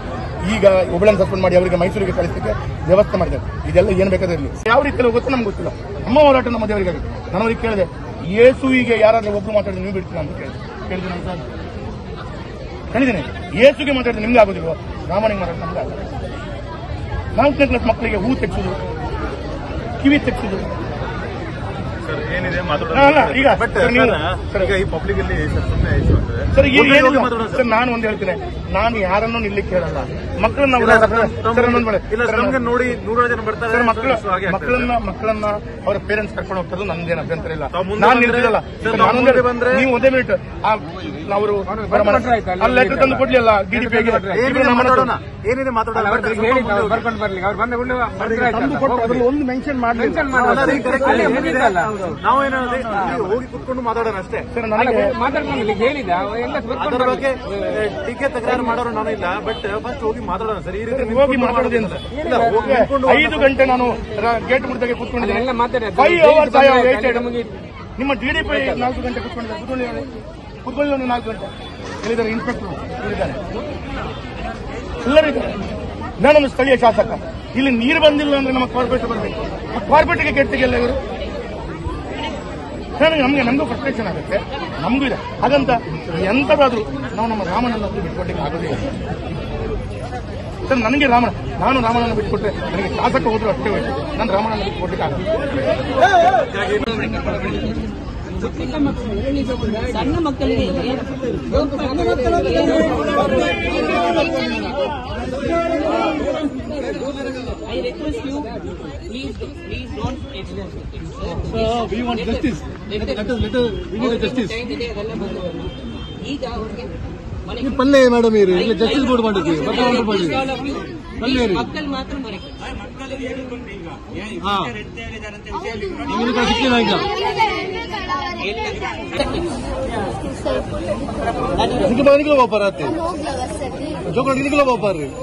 E: ಈಗ ಒಬ್ಬಳನ್ನು ಸಸ್ಪೆಂಡ್ ಮಾಡಿ ಅವರಿಗೆ ಮೈಸೂರಿಗೆ ಕಳಿಸಲಿಕ್ಕೆ ವ್ಯವಸ್ಥೆ ಮಾಡಿದ್ದಾರೆ ಇದೆಲ್ಲ ಏನು ಬೇಕಾದ್ರೆ ಇರಲಿ ಯಾವ ರೀತಿಯಲ್ಲಿ ಗೊತ್ತು ನಮ್ಗೆ ಗೊತ್ತಿಲ್ಲ ನಮ್ಮ ಹೋರಾಟ ನಮ್ಮ ದೇವರಿಗಾಗಿ ನಾನು ಅವ್ರಿಗೆ ಕೇಳಿದೆ ಯೇಸುವಿಗೆ ಯಾರಾದ್ರೂ ಒಬ್ರು ಮಾತಾಡಿದ್ರೆ ನೀವು ಬಿಡ್ತೀರಾ ಅಂತ ಕೇಳಿದೆ ಕೇಳಿದೆ ನಾನು ಸರ್ ಹೇಳಿದ್ದೀನಿ ಯೇಸುಗೆ ಮಾತಾಡಿದ್ರೆ ನಿಮ್ಗೆ ಆಗೋದಿಲ್ವ ರಾಮನಿಗೆ ಮಾತಾಡಿದ್ರೆ ನಮ್ಗೆ ಆಗೋದಿಲ್ಲ ನಾಲ್ಕನೇ ಕ್ಲಾಸ್ ಮಕ್ಕಳಿಗೆ ಹೂ ತೆಗ್ಸೋದು ಕಿವಿ ತೆಗ್ಸೋದು
H: ಏನಿದೆ
E: ಅಲ್ಲ, ಈಗ ಸರ್, ನೀವು- ಸರ್,
H: ಈಗ ಈ ಪಬ್ಲಿಕ್ ಅಲ್ಲಿ ಸರ್ ಸುಮ್ಮನೆ ಆಯ್ತು ಅಂದ್ರೆ
E: ಸರ್ ಈಗ
H: ಒಬ್ರಿಗೆ
E: ಏನಿಲ್ಲ.
H: ಹೋಗಿ ಮಾತಾಡೋಣ ಸರ್.
E: ಸರ್ ನಾನು ಒಂದು ಹೇಳ್ತೀನಿ ನಾನು ಯಾರನ್ನೂ ನಿಲ್ಲಿಕ್ಕೆ ಹೇಳಲ್ಲ ಮಕ್ಕಳನ್ನ
H: ಇಲ್ಲ ಸರ್,
E: ಸರ್,
H: ತಮ್ಮ-
E: ಸರ್, ಇನ್ನೊಂದ್ ಬೇಡ.
H: ಇಲ್ಲ ಸರ್,
E: ಸರ್,
H: ನಮ್ಗೆ ನೋಡಿ ನೂರಾರು ಜನ ಬರ್ತಾರೆ
E: ಸರ್ ಮಕ್ಕಳ
H: ಸೊ ಹಾಗೆ ಆಗ್ತದೆ.
E: ಮಕ್ಕಳನ್ನ ಮಕ್ಕಳನ್ನ ಅವರ ಪೇರೆಂಟ್ಸ್ ಕರ್ಕೊಂಡು ಹೋಗ್ತಾರೆ ನನ್ಗೇನು ಅಭ್ಯಂತರ ಇಲ್ಲ
H: ತಾವು ಮುಂದೆ
E: ನಾನು
H: ಬಂದ್ರೆ-
E: ನಿಲ್ತಿರಲ್ಲ
H: ಸರ್,
E: ಸರ್,
H: ತಾವು
E: ನಾನು
H: ಮುಂದೆ
E: ಒಂದೇ-
H: ಬಂದ್ರೆ-
E: ನೀವು ಒಂದೇ ಮಿನಿಟ್ ಅವರು ಅಲ್ಲಿ ಲೆಟರ್ ತಂದು ಕೊಡ್ಲಿ ಅಲ್ಲ ಡಿಡಿಪಿಗೆ
H: ಏನಿದೆ ಮಾತಾಡೋಣ ಏನಿದೆ ಮಾತಾಡೋಣ ಬಟ್ ಸ್ವಲ್ಪ ಮುಂದೆ ಹೋಗಿ.
D: ಬರ್ಕೊಂಡು ಬರ್ಲಿ ಅವ್ರು ಬಂದ ಕೂಡಲೇ ಅದ್ರಲ್ಲಿ ಒಂದು ಮೆನ್ಷನ್ ಮಾಡಿ
H: ಅಲ್ಲ, ಅದು correct ಇದೆ, ಏನಿದೆ? ನಾವೇನು ಅದೇ, ಇಲ್ಲಿ ಹೋಗಿ ಕುತ್ಕೊಂಡು ಮಾತಾಡೋಣ ಅಷ್ಟೇ
E: ಸರ್ ನನಗೆ
H: ಅದರ ಬಗ್ಗೆ ಟೀಕೆ ತಕರಾರು ಮಾಡೋರು ನಾನು ಇಲ್ಲ ಬಟ್ ಫಸ್ಟ್ ಹೋಗಿ ಮಾತಾಡೋಣ ಸರ್ ಈ ರೀತಿ
E: ಹೋಗಿ
H: ನಿಂತ್ಕೊಂಡು
E: ಮಾತಾಡೋದೇನು
H: ಮಾಡೋದು
E: ಸರ್?
H: ಇಲ್ಲ, ಹೋಗಿ ನಿಂತ್ಕೊಂಡು
E: ಐದು ಗಂಟೆ ನಾನು ಗೇಟ್ ಮುಡ್ದಾಗೆ ಕೂತ್ಕೊಂಡಿದ್ದೇನೆ ಫೈವ್ ಅವರ್ಸ್ ಐ ವೇಟೆಡ್ ನಿಮ್ಮ ಡಿಡಿಪಿ ನಾಲ್ಕು ಗಂಟೆ ಕೂತ್ಕೊಂಡಿದ್ದಾರೆ ಕೂತ್ಕೊಳ್ಳಿ ಕೂತ್ಕೊಳ್ಳಿ ಒಂದು ನಾಲ್ಕು ಗಂಟೆ ಹೇಳಿದ್ದಾರೆ ಇನ್ಸ್ಪೆಕ್ಟರ್ ಹೇಳಿದ್ದಾರೆ ಎಲ್ಲರಿದ್ದಾರೆ ನಾನೊಂದು ಸ್ಥಳೀಯ ಶಾಸಕ ಇಲ್ಲಿ ನೀರು ಬಂದಿಲ್ಲ ಅಂದ್ರೆ ನಮ್ಮ ಕಾರ್ಪೊರೇಟ್ ಬರಬೇಕು ಕಾರ್ಪೊರೇಟ್ಗೆ ಕೆಟ್ಟಿಗೆಲ್ಲ ಇವರು ನನಗೆ ನಮಗೆ ನಮಗೂ ಫ್ರಸ್ಟ್ರೇಷನ್ ಆಗುತ್ತೆ ನಮಗೂ ಇದೆ ಹಾಗಂತ ಎಂಥದಾದ್ರೂ ನಾವು ನಮ್ಮ ರಾಮನನ್ನು ಬಿಟ್ಕೊಟ್ಟಿಗೆ ಆಗೋದಿಲ್ಲ ಸರ್ ನನಗೆ ರಾಮನ ನಾನು ರಾಮನನ್ನು ಬಿಟ್ಕೊಟ್ರೆ ನನಗೆ ಶಾಸಕ ಹೋದ್ರು ಅಷ್ಟೇ ಹೋಯ್ತು ನಾನು ರಾಮನನ್ನು ಬಿಟ್ಕೊಟ್ಟಿಗೆ ಆಗಲ್ಲ
B: ಸಣ್ಣ ಮಕ್ಕಳಿಗೆ I request you please please don't
D: we want justice justice
B: ಈಗ ಅವ್ರಿಗೆ
D: ಈ ಪಲ್ಲೆ ಮೇಡಮ್ ಇರಿ ಇಲ್ಲ ಜಸ್ಟಿಸ್ ಬೋರ್ಡ್ ಮಾಡಿದ್ವಿ ಬರ್ಕೊಂಡು ಮಾಡಿ ಪಲ್ಲೆ ಇರಿ
B: ಮಕ್ಕಳು ಮಾತ್ರ ಮರೆ
D: ಹಾ ನಿಮಗೆ ಸಿಕ್ಕಿಲ್ಲ ಈಗ ನಿಮಗೆ ನಿಖಿಲ ಬಾಪಾರ ಅತ್ತೆ ಜೋಕಡ ನಿಖಿಲ ಬಾಪಾರ ರೀ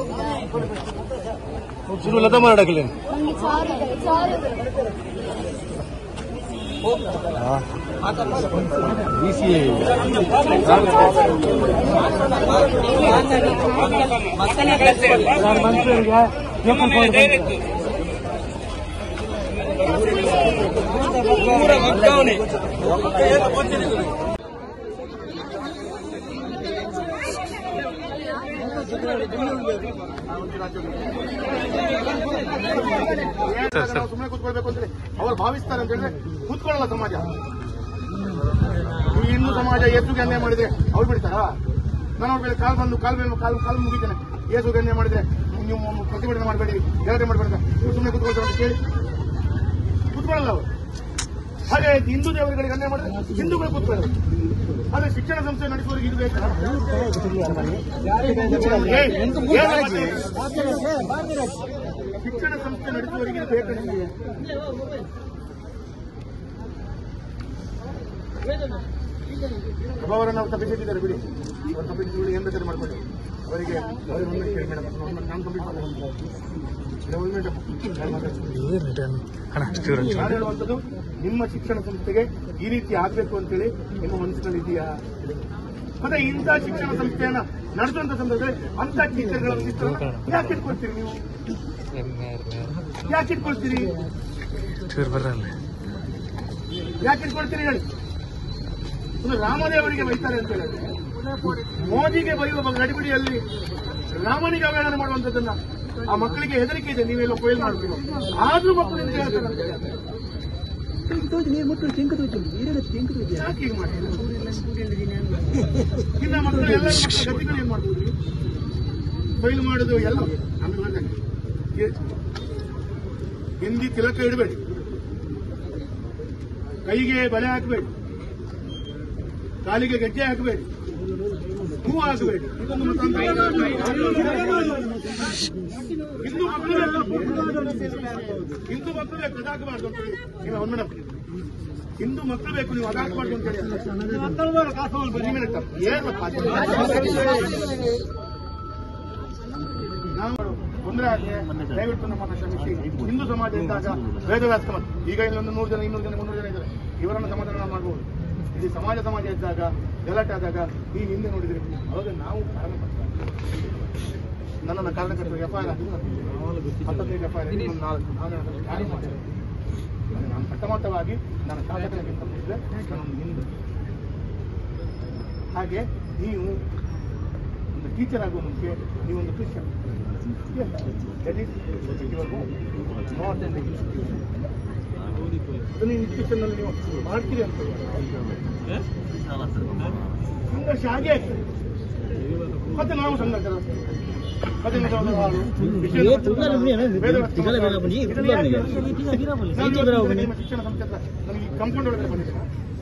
D: ಶುರು ಲತಾ ಮಾಡಕಲೆ ಬಿ ಸಿ
E: ನಾವು ಸುಮ್ಮನೆ ಕೂತ್ಕೊಳ್ಬೇಕು ಅಂತ ಹೇಳಿ ಅವ್ರು ಭಾವಿಸ್ತಾರೆ ಅಂತ ಹೇಳಿದ್ರೆ ಕೂತ್ಕೊಳ್ಳಲ್ಲ ಸಮಾಜ ಈ ಹಿಂದೂ ಸಮಾಜ ಯೇಸುಗೆ ಅನ್ಯಾಯ ಮಾಡಿದ್ರೆ ಅವ್ರು ಬಿಡ್ತಾರಾ ನಾನು ಅವ್ರ ಮೇಲೆ ಕಾಲ್ ಬಂದು ಕಾಲ್ ಮೇಲೆ ಕಾಲ್ ಕಾಲ್ ಮುಗಿತೇನೆ ಯೇಸುಗೆ ಅನ್ಯಾಯ ಮಾಡಿದ್ರೆ ನೀವು ಪ್ರತಿಭಟನೆ ಮಾಡಬೇಡಿ ಗಲಾಟೆ ಮಾಡಬೇಡಿ ನೀವು ಸುಮ್ಮನೆ ಕೂತ್ಕೊಳ್ತಾರೆ ಅಂತ ಕೇಳಿ ಕೂತ್ಕೊಳ್ಳಲ್ಲ ಅವರು ಹಾಗೆ ಹಿಂದೂ ದೇವರುಗಳಿಗೆ ಅನ್ಯಾಯ ಮಾಡಿದ್ರೆ ಹಿಂದೂಗಳು ಕೂತ್ಕೊಳ್ಳೋದು ಆದ್ರೆ ಶಿಕ್ಷಣ ಸಂಸ್ಥೆ ನಡೆಸುವವರಿಗೆ ಇದು ಬೇಕಾ ಏ, ಏನು ಮತ್ತೆ? ಶಿಕ್ಷಣ ಸಂಸ್ಥೆ ನಡೆಸುವವರಿಗೆ ಇದು ಬೇಕಾ ನಿಮಗೆ? ಪ್ರಭಾವರನ್ನು ನಾವು ತಪ್ಪಿಸಿದ್ದಾರೆ ಬಿಡಿ ಅವ್ರು ತಪ್ಪಿಸಿದ್ರು ಏನ್ ಬೇಕಾದ್ರೆ ಮಾಡ್ಕೊಳ್ಳಿ ಅವರಿಗೆ ಅವರಿಗೆ ಒಂದು ಕೇಳಿ ಮೇಡಮ್ ನಾನು ಕಂಪ್ಲೀಟ್ ನಾನು ಹೇಳುವಂಥದ್ದು ನಿಮ್ಮ ಶಿಕ್ಷಣ ಸಂಸ್ಥೆಗೆ ಈ ರೀತಿ ಆಗ್ಬೇಕು ಅಂತೇಳಿ ನಿಮ್ಮ ಮನಸ್ಸಿನಲ್ಲಿ ಇದೆಯಾ ಮತ್ತೆ ಇಂಥ ಶಿಕ್ಷಣ ಸಂಸ್ಥೆಯನ್ನ ನಡೆಸುವಂತ ಸಂದರ್ಭದಲ್ಲಿ ಅಂತ ಟೀಚರ್ಗಳ ಚಿತ್ರನ ಯಾಕೆ ಇಟ್ಕೊಳ್ತೀರಿ ನೀವು ಯಾಕೆ ಇಟ್ಕೊಳ್ತೀರಿ ಯಾಕೆ ಇಟ್ಕೊಳ್ತೀರಿ ಹೇಳಿ ಒಂದು ರಾಮದೇವರಿಗೆ ಬೈತಾರೆ ಅಂತ ಹೇಳಿದ್ರೆ ಮೋದಿಗೆ ಬೈಯುವ ಗಡಿಬಿಡಿಯಲ್ಲಿ ರಾಮನಿಗೆ ಅವಹೇಳನ ಮಾಡುವಂತದ್ದನ್ನ ಆ ಮಕ್ಕಳಿಗೆ ಹೆದರಿಕೆ ಇದೆ ನೀವೆಲ್ಲ ಕೊಯ್ಲು ಮಾಡಬೇಕು ಆದ್ರೂ ಮಕ್ಕಳು ನಿಮ್ಗೆ ಹೇಳ್ತಾರೆ ಯಾಕೆ ಹೀಗೆ ಮಾಡ್ತೀರಾ? ಇನ್ನ ಮಕ್ಕಳು ಎಲ್ಲ ಮಕ್ಕಳ ಗತಿಗಳು ಏನ್ ಮಾಡ್ಬೋದು ಕೊಯ್ಲು ಮಾಡುದು ಎಲ್ಲ ಆಮೇಲೆ ಮಾಡ್ದೆ. ಎ- ಹಿಂದಿ ತಿಲಕ ಇಡಬೇಡಿ ಕೈಗೆ ಬಳೆ ಹಾಕಬೇಡಿ ಕಾಲಿಗೆ ಗೆಜ್ಜೆ ಹಾಕಬೇಡಿ ಹೂ ಹಾಕಬೇಡಿ ಇದೊಂದು ಮತಾಂತರ ಹಿಂದೂ ಮಕ್ಕಳು ಹಿಂದೂ ಮಕ್ಕಳು ಬೇಕು ಅದಾಗಬಾರ್ದು ಅಂತ ಹೇಳಿ ನೀವು ಒಂದು ಮೇಡಮ್ ಹಿಂದೂ ಮಕ್ಕಳು ಬೇಕು ನೀವು ಅದಾಗಬಾರ್ದು ಅಂತ ಹೇಳಿ ಒಂದು minute. ಏನಪ್ಪ ಅದು? ನಾವು ತೊಂದರೆ ಆದ್ರೆ ದಯವಿಟ್ಟು ನಮ್ಮನ್ನು ಕ್ಷಮಿಸಿ ಹಿಂದೂ ಸಮಾಜ ಇದ್ದಾಗ ವೇದವ್ಯಾಸ ಸಮಾಜ ಈಗ ಇಲ್ಲೊಂದು ನೂರು ಜನ ಇನ್ನೂರು ಜನ ಮುನ್ನೂರು ಜನ ಇದ್ದಾರೆ ಇವರನ್ನು ಸಮಾಧಾನ ಮಾಡಬಹುದು ಇಲ್ಲಿ ಸಮಾಜ ಸಮಾಜ ಇದ್ದಾಗ ಗಲಾಟೆ ಆದಾಗ ಈ ಹಿಂದೆ ನೋಡಿದ್ರೆ ಅವಾಗ ನಾವು ಕಾರಣ ನನ್ನನ್ನು ಕಾರಣಕರ್ತರು ಎಫ್ ಐ ಆರ್ ಹತ್ತದೈದು ಎಫ್ ಐ ಆರ್ ಇನ್ನೊಂದು ನಾಲ್ಕು ನಾನು ಅದನ್ನು ಯಾರು ಮಾಡಿಲ್ಲ. ನಾನು ಕಟ್ಟಮಟ್ಟವಾಗಿ ನಾನು ಶಾಸಕರಿಗಿಂತ ಮುಂಚೆ ನಾನೊಂದು ಹಿಂದೂ ಹಾಗೆ ನೀವು ಒಂದು ಟೀಚರ್ ಆಗುವ ಮುಂಚೆ ನೀವೊಂದು Christian That is your home, not an institution. ಅದನ್ನು ಇನ್ಸ್ಟಿಟ್ಯೂಷನ್ ನೀವು ಮಾಡ್ತೀರಿ ಅಂತ ಸಂಘರ್ಷ ಹಾಗೆ ಆಗ್ತದೆ ಮತ್ತೆ ನಾವು ಸಂಘರ್ಷ ಮತ್ತೆ ನಾವು ಹಾಳು, ವಿಷಯ ನಿಮ್ಮ ಶಿಕ್ಷಣ ಸಂಸ್ಥೆ ಹತ್ರ ನಮಗೆ ಕಂಪೌಂಡ್ ಒಳಗಡೆ ಬಂದಿದ್ದೀರಾ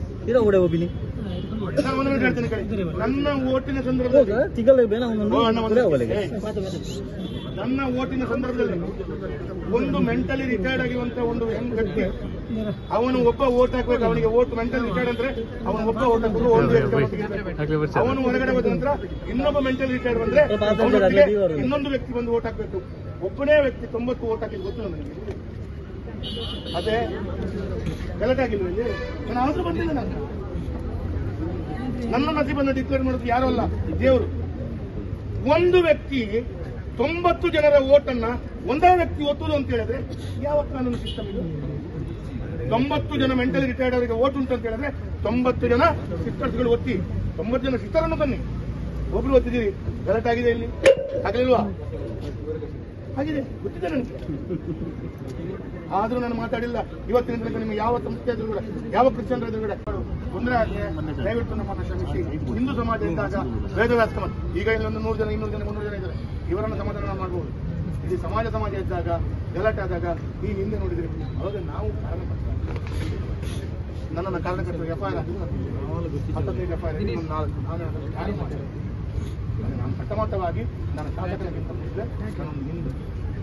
E: ನಾನು ಒಂದು minute ಹೇಳ್ತೇನೆ ಕೇಳಿ. ನನ್ನ ಓಟಿನ ಸಂದರ್ಭದಲ್ಲಿ ಓ, ಅಣ್ಣ, ಒಂದು ಏ, ನನ್ನ ಓಟಿನ ಸಂದರ್ಭದಲ್ಲಿ ಒಂದು ಮೆಂಟಲಿ ರಿಟೈರ್ಡ್ ಆಗಿರುವಂತ ಒಂದು ಹೆಂಗ್ ವ್ಯಕ್ತಿ ಅವನು ಒಬ್ಬ ಓಟ್ ಹಾಕ್ಬೇಕು ಅವನಿಗೆ ಓಟ್ ಮೆಂಟಲ್ ರಿಟೈರ್ಡ್ ಅಂದ್ರೆ ಅವನು ಒಬ್ಬ ಓಟ್ ಹಾಕ್ಬೇಕು ಒಂದು ವ್ಯಕ್ತಿ ಅವನಿಗೆ ಅವನು ಹೊರಗಡೆ ಹೋದ ನಂತರ ಇನ್ನೊಬ್ಬ ಮೆಂಟಲ್ ರಿಟೈರ್ಡ್ ಬಂದ್ರೆ ಅವನೊಟ್ಟಿಗೆ ಇನ್ನೊಂದು ವ್ಯಕ್ತಿ ಬಂದು ಓಟ್ ಹಾಕ್ಬೇಕು ಒಬ್ಬನೇ ವ್ಯಕ್ತಿ ತೊಂಬತ್ತು ಓಟ್ ಹಾಕಿದ್ ಗೊತ್ತು ನನಗೆ ಅದೇ ಗಲಾಟೆ ಆಗಿಲ್ವ ಇಲ್ಲಿ ನಾನು ಆದ್ರೂ ಬಂದಿಲ್ಲ ನಾನು ನನ್ನ ನಸೀಬನ್ನು ಡಿಕ್ಲೇರ್ ಮಾಡೋದು ಯಾರು ಅಲ್ಲ ದೇವರು ಒಂದು ವ್ಯಕ್ತಿ ತೊಂಬತ್ತು ಜನರ ಓಟನ್ನ ಒಂದೇ ವ್ಯಕ್ತಿ ಒತ್ತುದು ಅಂತ ಹೇಳಿದ್ರೆ ಯಾವ ಕಾನೂನು ಸಿಸ್ಟಮ್ ಇದು ತೊಂಬತ್ತು ಜನ ಮೆಂಟಲಿ ರಿಟೈರ್ಡ್ ಅವರಿಗೆ ಓಟ್ ಉಂಟು ಅಂತ ಹೇಳಿದ್ರೆ ತೊಂಬತ್ತು ಜನ ಸಿಸ್ಟರ್ಸ್ಗಳು ಒತ್ತಿ ತೊಂಬತ್ತು ಜನ ಸಿಸ್ಟರನ್ನು ಬನ್ನಿ ಒಬ್ರು ಒತ್ತಿದ್ದೀರಿ ಗಲಾಟೆ ಆಗಿದೆ ಇಲ್ಲಿ ಆಗಲಿಲ್ವಾ ಆಗಿದೆ ಗೊತ್ತಿದೆ ನನಗೆ ಆದ್ರೂ ನಾನು ಮಾತಾಡಿಲ್ಲ ಇವತ್ತಿನ ತನಕ ನಿಮಗೆ ಯಾವ ಸಂಸ್ಥೆ ಆದ್ರೂ ಕೂಡ ಯಾವ ಕ್ರಿಶ್ಚಿಯನ್ ಆದ್ರೂ ಕೂಡ ತೊಂದರೆ ಆಗಿದೆ ದಯವಿಟ್ಟು ನಮ್ಮನ್ನು ಕ್ಷಮಿಸಿ ಹಿಂದೂ ಸಮಾಜ ಇದ್ದಾಗ ವೇದವ್ಯಾಸ ಸಮಾಜ ಈಗ ಇಲ್ಲೊಂದು ನೂರು ಜನ ಇನ್ನೂರು ಜನ ಮುನ್ನೂರು ಜನ ಇದ್ದಾರೆ ಇವರನ್ನು ಸಮಾಧಾನ ಮಾಡಬಹುದು ಇದು ಸಮಾಜ ಸಮಾಜ ಇದ್ದಾಗ ಗಲಾಟೆ ಆದಾಗ ಈ ಹಿಂದೆ ನೋಡಿದ್ರೆ ಅವಾಗ ನಾವು ಕಾರಣಕರ್ತರು ನನ್ನನ್ನು ಕಾರಣಕರ್ತರು ಎಫ್ ಐ ಆರ್ ಹತ್ತದೈದು ಎಫ್ ಐ ಆರ್ ಇನ್ನೊಂದು ನಾಲ್ಕು ನಾನು ಅದನ್ನು ಯಾರು ಮಾಡಿಲ್ಲ. ನಾನು ಕಟ್ಟಮಟ್ಟವಾಗಿ ನಾನು ಶಾಸಕರಿಗಿಂತ ಮುಂಚೆ ನಾನೊಂದು ಹಿಂದೂ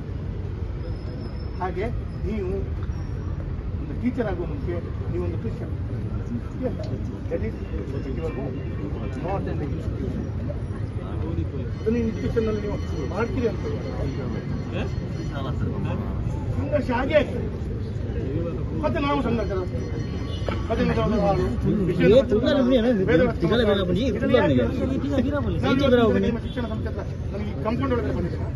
E: ಹಾಗೆ ನೀವು ಒಂದು ಟೀಚರ್ ಆಗುವ ಮುಂಚೆ ನೀವೊಂದು Christian That is your home, not an institution. ಅದನ್ನು ಇನ್ಸ್ಟಿಟ್ಯೂಷನ್ ಅಲ್ಲಿ ನೀವು ಮಾಡ್ತೀರಿ ಅಂತ ಸಂಘರ್ಷ ಹಾಗೆ ಆಗ್ತದೆ ಮತ್ತೆ ನಾವು ಸಂಘರ್ಷ ಮತ್ತೆ ನಾವು ಹಾಳು, ವಿಷಯ ನಿಮ್ಮ ಶಿಕ್ಷಣ ಸಂಸ್ಥೆ ಹತ್ರ ನಮಗೆ ಕಂಪೌಂಡ್ ಒಳಗಡೆ ಬಂದಿದ್ದೀರಾ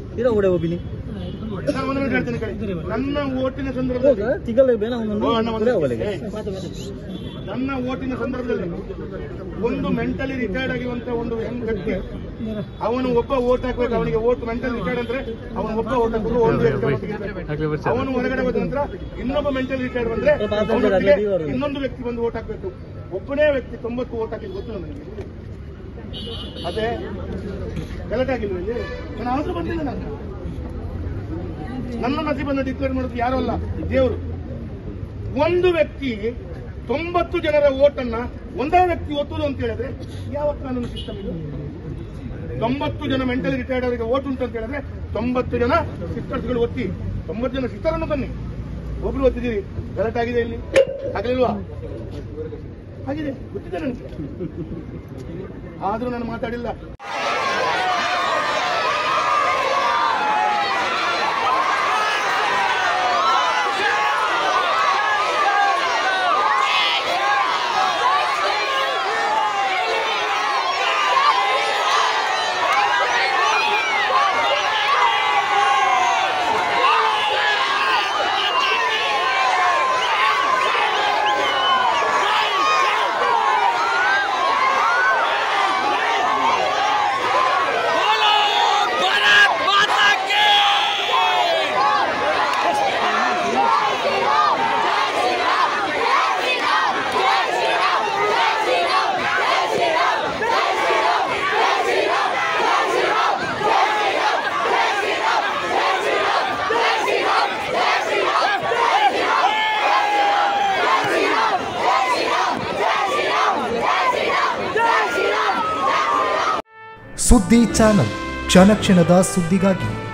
E: ನಾನು ಒಂದು minute ಹೇಳ್ತೇನೆ ಕೇಳಿ. ನನ್ನ ಓಟಿನ ಸಂದರ್ಭದಲ್ಲಿ ಓ, ಅಣ್ಣ, ಒಂದು ಏ, ನನ್ನ ಓಟಿನ ಸಂದರ್ಭದಲ್ಲಿ ಒಂದು ಮೆಂಟಲಿ ರಿಟೈರ್ಡ್ ಆಗಿರುವಂತ ಒಂದು ಹೆಂಗ್ ವ್ಯಕ್ತಿ ಅವನು ಒಬ್ಬ ಓಟ್ ಹಾಕ್ಬೇಕು ಅವನಿಗೆ ಓಟ್ ಮೆಂಟಲ್ ರಿಟೈರ್ಡ್ ಅಂದ್ರೆ ಅವನು ಒಬ್ಬ ಓಟ್ ಹಾಕ್ಬೇಕು ಒಂದು ವ್ಯಕ್ತಿ ಅವನು ಹೊರಗಡೆ ಹೋದ ನಂತರ ಇನ್ನೊಬ್ಬ ಮೆಂಟಲ್ ರಿಟೈರ್ಡ್ ಬಂದ್ರೆ ಅವನೊಟ್ಟಿಗೆ ಇನ್ನೊಂದು ವ್ಯಕ್ತಿ ಬಂದು ಓಟ್ ಹಾಕ್ಬೇಕು ಒಬ್ಬನೇ ವ್ಯಕ್ತಿ ತೊಂಬತ್ತು ಓಟ್ ಹಾಕಿದ್ ಗೊತ್ತು ನನಗೆ ಅದೇ ಗಲಾಟೆ ಆಗಿಲ್ವ ಇಲ್ಲಿ ನಾನು ಆದ್ರೂ ಬಂದಿಲ್ಲ ನಾನು ನನ್ನ ನಸೀಬನ್ನು ಡಿಕ್ಲೇರ್ ಮಾಡೋದು ಯಾರು ಅಲ್ಲ ದೇವರು ಒಂದು ವ್ಯಕ್ತಿ ತೊಂಬತ್ತು ಜನರ ಓಟನ್ನ ಒಂದೇ ವ್ಯಕ್ತಿ ಒತ್ತುದು ಅಂತ ಹೇಳಿದ್ರೆ ಯಾವ ಕಾನೂನು ಸಿಸ್ಟಮ್ ಇದು ತೊಂಬತ್ತು ಜನ ಮೆಂಟಲಿ ರಿಟೈರ್ಡ್ ಅವರಿಗೆ ಓಟ್ ಉಂಟು ಅಂತ ಹೇಳಿದ್ರೆ ತೊಂಬತ್ತು ಜನ ಸಿಸ್ಟರ್ಸ್ಗಳು ಒತ್ತಿ ತೊಂಬತ್ತು ಜನ ಸಿಸ್ಟರನ್ನು ಬನ್ನಿ ಒಬ್ರು ಒತ್ತಿದ್ದೀರಿ ಗಲಾಟೆ ಆಗಿದೆ ಇಲ್ಲಿ ಆಗಲಿಲ್ವಾ ಆಗಿದೆ ಗೊತ್ತಿದೆ ನನಗೆ ಆದ್ರೂ ನಾನು ಮಾತಾಡಿಲ್ಲ
F: ಸುದ್ದಿ ಚಾನಲ್ ಕ್ಷಣ ಕ್ಷಣದ ಸುದ್ದಿಗಾಗಿ